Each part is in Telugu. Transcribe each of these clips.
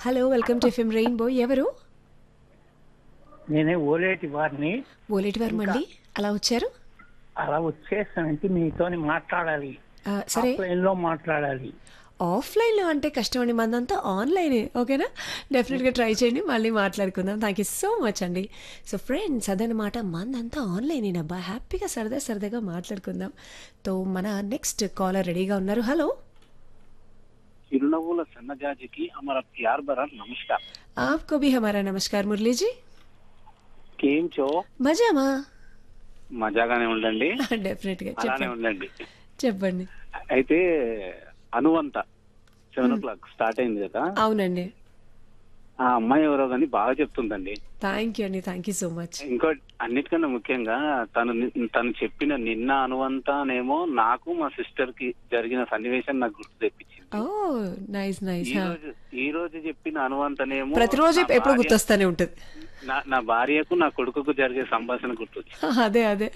Hello welcome to FM rainbow ఎవరు నేనే ఓలేటి వారిని ఓలేటి వారు అండి అలా వచ్చారు అలా వచ్చేసానంటే మీతోని మాట్లాడాలి ఆ, సరే ఆఫ్లైన్ లో మాట్లాడాలి ఆఫ్లైన్లో అంటే కష్టం అండి మందంతా ఆన్లైనే ఓకేనా డెఫినెట్గా ట్రై చేయండి మళ్ళీ మాట్లాడుకుందాం థ్యాంక్ యూ సో మచ్ అండి సో ఫ్రెండ్స్ అదనమాట మందంతా ఆన్లైనేనబ్బా హ్యాపీగా సరదా సరదాగా మాట్లాడుకుందాం తో మన నెక్స్ట్ కాలర్ రెడీగా ఉన్నారు హలో చిరునవ్వుల సన్నజాజికి అమర ప్యార్ భరా నమస్కారం आपको भी हमारा नमस्कार मुरली जी కేం చో మజామా మజాగానే ఉండండి డెఫినెట్గా అలానే చెప్పండి ఉండండి చెప్పండి అయితే అనువంత సెవెన్ ఓ క్లాక్ స్టార్ట్ అయింది కదా అవునండి ఆ అమ్మాయి ఎవరో కానీ బాగా చెప్తుందండి థ్యాంక్ యూ అండి థ్యాంక్ యూ సో మచ్ ఇంకో అన్నిటికన్నా ముఖ్యంగా తను ని- తను చెప్పిన నిన్న అనువంతానేమో నాకు మా సిస్టర్ కి జరిగిన సన్నివేశం నాకు గుర్తు తెప్పించింది ఓ నైస్ నైస్ ఈ రోజు ఈ రోజు చెప్పిన అనువంతనేమో ప్రతిరోజు నా ఎప్పుడు భార్య- గుర్తొస్తానే ఉంటుంది నా నా భార్యకు నా కొడుకుకు జరిగే సంభాషణ గుర్తొచ్చింది అదే అదే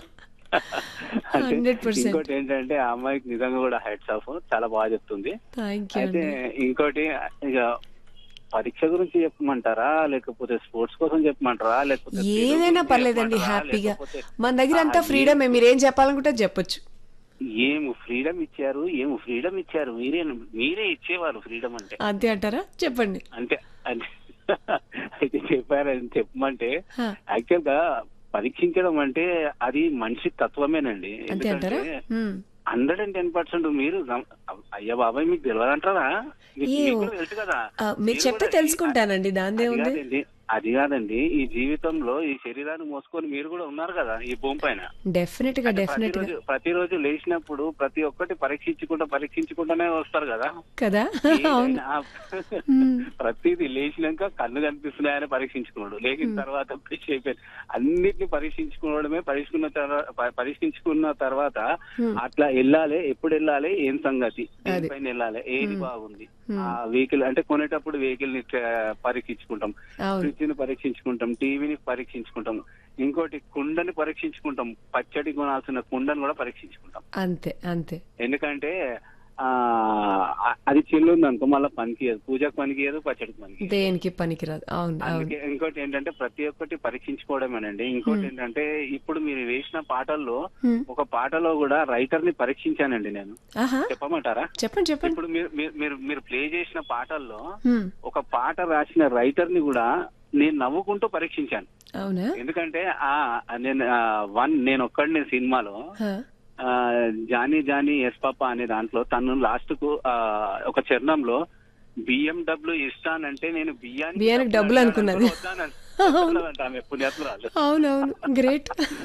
అంటే హండ్రెడ్ పర్సెంట్ ఇంకోటి ఏంటంటే ఆ అమ్మాయికి నిజంగా కూడా హెడ్స్ ఆఫ్ చాలా బాగా చెప్తుంది థ్యాంక్ యూ అయితే అండి ఇంకోటి ఇక పరీక్ష గురించి చెప్పమంటారా లేకపోతే స్పోర్ట్స్ కోసం చెప్పమంటారా లేకపోతే తెలుగు ఏదైనా గురించి పర్లేదండి చెప్పమంటారా? హ్యాపీగా లేకపోతే మన దగ్గర అంతా ఆ, ఫ్రీడమే మీరు ఏం చెప్పాలనుకుంటే చెప్పొచ్చు ఏం ఫ్రీడమ్ ఇచ్చారు ఏం ఫ్రీడమ్ ఇచ్చారు మీరే మీరే ఇచ్చేవారు ఫ్రీడమ్ అంటే అంతే అంటారా చెప్పండి అంటే అంటే అయితే చెప్పారని చెప్పమంటే హా, యాక్చువల్ గా పరీక్షించడం అంటే అది మనిషి తత్వమేనండి అంతే అంటారా ఎందుకంటే hmm. Hundred and ten percent మీరు గమ- అయ్యా బాబాయ్ మీకు తెలియదంటారా మీకు ఏమో. మీకు కూడా తెలుసు కదా ఆ, మీరు మీరు చెప్తే కూడా తెలుసుకుంటానండి దాందే అది ఉంది కాదండి అది కాదండి ఈ జీవితంలో ఈ శరీరాన్ని మోసుకొని మీరు కూడా ఉన్నారు కదా ఈ భూమి పైన డెఫినెట్ గా డెఫినెట్ గా ప్రతిరోజు ప్రతిరోజు లేచినప్పుడు ప్రతి ఒక్కటి పరీక్షించుకుంటా పరీక్షించుకుంటానే వస్తారు కదా కదా అవును ఏదైనా మ్మ్. ప్రతిదీ లేచినాక కళ్ళు కనిపిస్తున్నాయని పరీక్షించుకున్నాడు లేచిన తర్వాత బ్రష్ అయిపోయింది అన్నిటిని పరీక్షించుకోవడమే పరీక్షకున్న తర్వాత ప- పరీక్షించుకున్న తర్వాత Hmm. అట్లా వెళ్ళాలి ఎప్పుడు వెళ్ళాలి ఏం సంగతి అది. పైన వెళ్ళాలి ఏది బాగుంది ఆ వెహికల్ అంటే కొనేటప్పుడు వెహికల్ ని ఆ, పరీక్షించుకుంటాం అవును ఫ్రిడ్జ్ ని పరీక్షించుకుంటాం టీవీని పరీక్షించుకుంటాం ఇంకోటి కుండని పరీక్షించుకుంటాం పచ్చడి కొనాల్సిన కుండని కూడా పరీక్షించుకుంటాం అంతే అంతే ఎందుకంటే ఆ ఆ- అది చెల్లుంది అనుకో మళ్ళీ పనికియదు పూజకు పనికియదు పచ్చడికి పనికి దేనికి పనికిరాదు అవును అవును అందుకే ఇంకోటి ఏంటంటే ప్రతి ఒక్కటి పరీక్షించుకోవడమేనండి ఇంకోటి ఏంటంటే ఇప్పుడు మీరు వేసిన పాటల్లో హ్మ్. ఒక పాటలో కూడా రైటర్ ని పరీక్షించానండి నేను ఆహా చెప్పమంటారా చెప్పండి చెప్పండి ఇప్పుడు మీరు మీరు- మీరు మీరు ప్లే చేసిన పాటల్లో హ్మ్. ఒక పాట రాసిన రైటర్ ని కూడా నేను నవ్వుకుంటూ పరీక్షించాను అవునా ఎందుకంటే ఆ నేను ఆ, వన్ నేను ఒక్కడిని సినిమాలో హా. ఆ, జానీ జానీ ఎస్ పాప అనే దాంట్లో తను లాస్ట్ కు ఆ, ఒక చరణంలో బిఎండబ్ల్యూ ఇస్తానంటే నేను బియ్యానికి బియ్యానికి డబ్బులు అనుకున్నది. వద్దానని- వద్దానంట ఆమె పుణ్యాత్మురాలు అవునవును గ్రేట్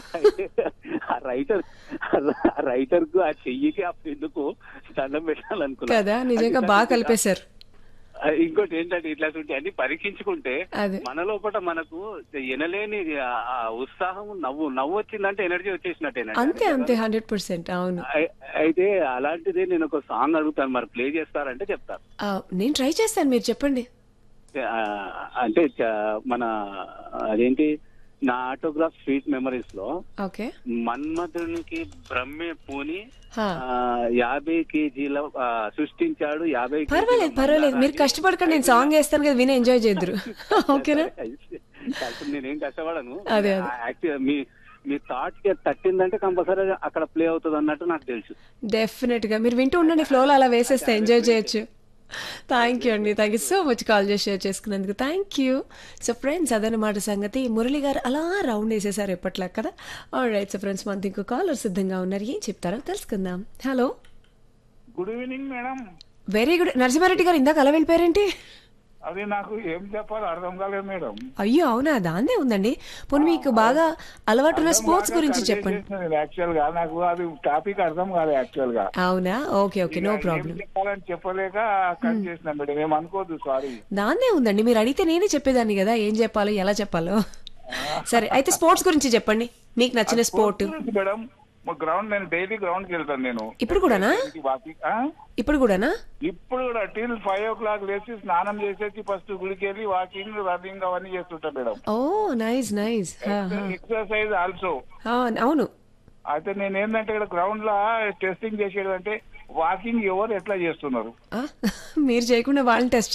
ఆ రైటర్ ఆ రైటర్ కు ఆ చెయ్యికి ఆ పెన్నుకు దండం పెట్టాలనుకున్నా కదా నిజంగా అది బాగా కాదు. కలిపేశారు ఆ, ఇంకోటి ఏంటంటే ఇట్లా ఉంటే అన్ని పరీక్షించుకుంటే అదే మన లోపల మనకు ఎనలేని ఆ, ఆ ఉత్సాహం నవ్వు నవ్వు వచ్చిందంటే ఎనర్జీ వచ్చేసినట్టేనండి అంతే అంతే హండ్రెడ్ పర్సెంట్ అవును అయి- అయితే అలాంటిదే నేను ఒక సాంగ్ అడుగుతాను మరి ప్లే చేస్తారంటే చెప్తాను ఆ, నేను ట్రై చేస్తాను మీరు చెప్పండి ఆ, అంటే చ- మన అదేంటి నా ఆటోగ్రాఫ్ స్వీట్ మెమరీస్ లో ఓకే మన్మధునికి బ్రహ్మే పూని హా. ఆ, యాభై కేజీల ఆ, సృష్టించాడు యాభై కేజీల పర్వాలేదు పర్వాలేదు మీరు మందారాన్ని. కష్టపడకండి నేను సాంగ్ వేస్తాను కదా విని ఎంజాయ్ చేద్దరు ఓకేనా అసలు నేనేం కష్టపడను అదే, అదే. యాక్చువల్ మీ మీ థాట్ కి తట్టిందంటే కంపల్సరీ అక్కడ ప్లే అవుతుంది అన్నట్టు నాకు తెలుసు డెఫినెట్ గా మీరు వింటూ ఉండండి ఫ్లోలో అలా వేసేస్తే ఎంజాయ్ చేయొచ్చు థ్యాంక్ యూ అండి thank you so much call చేసి షేర్ చేసుకున్నందుకు థ్యాంక్ యూ సో ఫ్రెండ్స్ అదనమాట సంగతి మురళి గారు అలా రౌండ్ వేసేసారు ఎప్పట్లా కదా రైట్ సో ఫ్రెండ్స్ మనకి ఇంకో కాలర్ సిద్ధంగా ఉన్నారు ఏం చెప్తారో తెలుసుకుందాం hello good evening madam very good Narasimha Reddy గారు ఇందాక అలా వెళ్ళిపోయారేంటి అది నాకు ఏం చెప్పాలో అర్థం కాలేదు మేడం అయ్యో అవునా దాందే ఉందండి పోనీ మీకు బాగా అలవాటు ఉన్న స్పోర్ట్స్ గురించి చెప్పండి యాక్చువల్ గా నాకు అది టాపిక్ అర్థం కాదు యాక్చువల్ గా అవునా ఓకే ఓకే నో ఏం ప్రాబ్లం చెప్పాలని చెప్పలేక కట్ చేసిన మేడం ఏం అనుకోవద్దు సారీ దాన్నే ఉందండి మీరు అడిగితే నేనే చెప్పేదాన్ని కదా ఏం చెప్పాలో ఎలా చెప్పాలో సరే అయితే స్పోర్ట్స్ గురించి చెప్పండి మీకు నచ్చిన స్పోర్ట్ మేడం మా గ్రౌండ్ నేను డైలీ గ్రౌండ్ కి వెళ్తాను నేను ఇప్పుడు కూడానా వాకింగ్ ఆ? ఇప్పుడు కూడానా ఇప్పుడు కూడా టిల్ ఫైవ్ ఓ క్లాక్ లేచి స్నానం చేసేసి ఫస్ట్ గుడికి వెళ్ళి వాకింగ్ రన్నింగ్ అవన్నీ చేస్తుంటా madam oh nice nice exercise also అవును అయితే నేను ఏంటంటే ఇక్కడ గ్రౌండ్ లో టెస్టింగ్ చేసేది అంటే వాకింగ్ ఎవరు ఎట్లా చేస్తున్నారు ఆ, మీరు చేయకుండా వాళ్ళని టెస్ట్